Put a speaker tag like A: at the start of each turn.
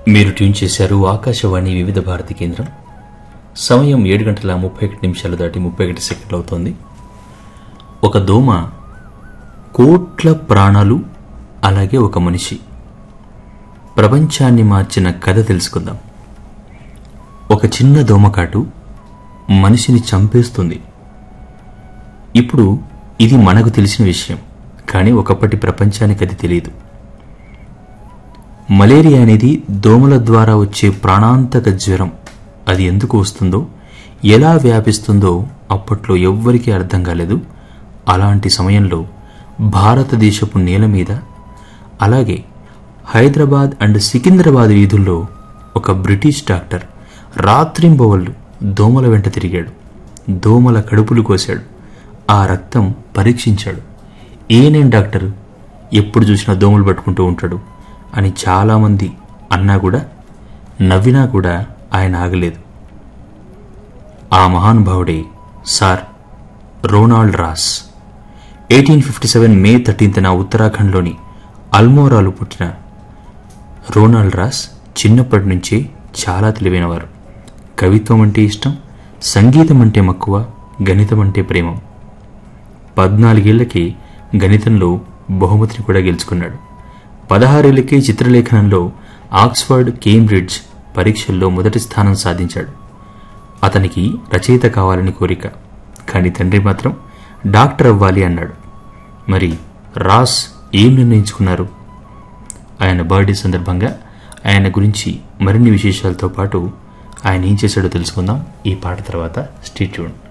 A: మీరు ట్యూన్ చేశారు ఆకాశవాణి వివిధ భారతి కేంద్రం సమయం ఏడు గంటల ముప్పై ఒకటి నిమిషాలు దాటి ముప్పై ఒకటి సెకండ్లు అవుతోంది ఒక దోమ కోట్ల ప్రాణాలు అలాగే ఒక మనిషి ప్రపంచాన్ని మార్చిన కథ తెలుసుకుందాం ఒక చిన్న దోమకాటు మనిషిని చంపేస్తుంది ఇప్పుడు ఇది మనకు తెలిసిన విషయం కానీ ఒకప్పటి ప్రపంచానికి అది తెలియదు మలేరియా అనేది దోమల ద్వారా వచ్చే ప్రాణాంతక జ్వరం అది ఎందుకు వస్తుందో ఎలా వ్యాపిస్తుందో అప్పట్లో ఎవ్వరికీ అర్థం కాలేదు అలాంటి సమయంలో భారతదేశపు నేల మీద అలాగే హైదరాబాద్ అండ్ సికింద్రాబాద్ వీధుల్లో ఒక బ్రిటిష్ డాక్టర్ రాత్రింబవళ్ళు దోమల వెంట తిరిగాడు దోమల కడుపులు కోశాడు ఆ రక్తం పరీక్షించాడు ఏనేం డాక్టర్ ఎప్పుడు చూసినా దోమలు పట్టుకుంటూ ఉంటాడు అని చాలామంది అన్నా కూడా నవ్వినా కూడా ఆయన ఆగలేదు ఆ మహానుభావుడే sir Ronald Ross eighteen fifty seven May థర్టీన్త్న ఉత్తరాఖండ్లోని అల్మోరాలు పుట్టిన రోనాల్డ్ రాస్ చిన్నప్పటి నుంచే చాలా తెలివైనవారు కవిత్వం అంటే ఇష్టం సంగీతం అంటే మక్కువ గణితం అంటే ప్రేమం పద్నాలుగేళ్లకి గణితంలో బహుమతిని కూడా గెలుచుకున్నాడు పదహారేళ్లకే చిత్రలేఖనంలో ఆక్స్ఫర్డ్ కేంబ్రిడ్జ్ పరీక్షల్లో మొదటి స్థానం సాధించాడు అతనికి రచయిత కావాలని కోరిక కానీ తండ్రి మాత్రం డాక్టర్ అవ్వాలి అన్నాడు మరి రాస్ ఏం నిర్ణయించుకున్నారు ఆయన బర్త్డే సందర్భంగా ఆయన గురించి మరిన్ని విశేషాలతో పాటు ఆయన ఏం చేశాడో తెలుసుకుందాం ఈ పాట తర్వాత స్టేట్యూన్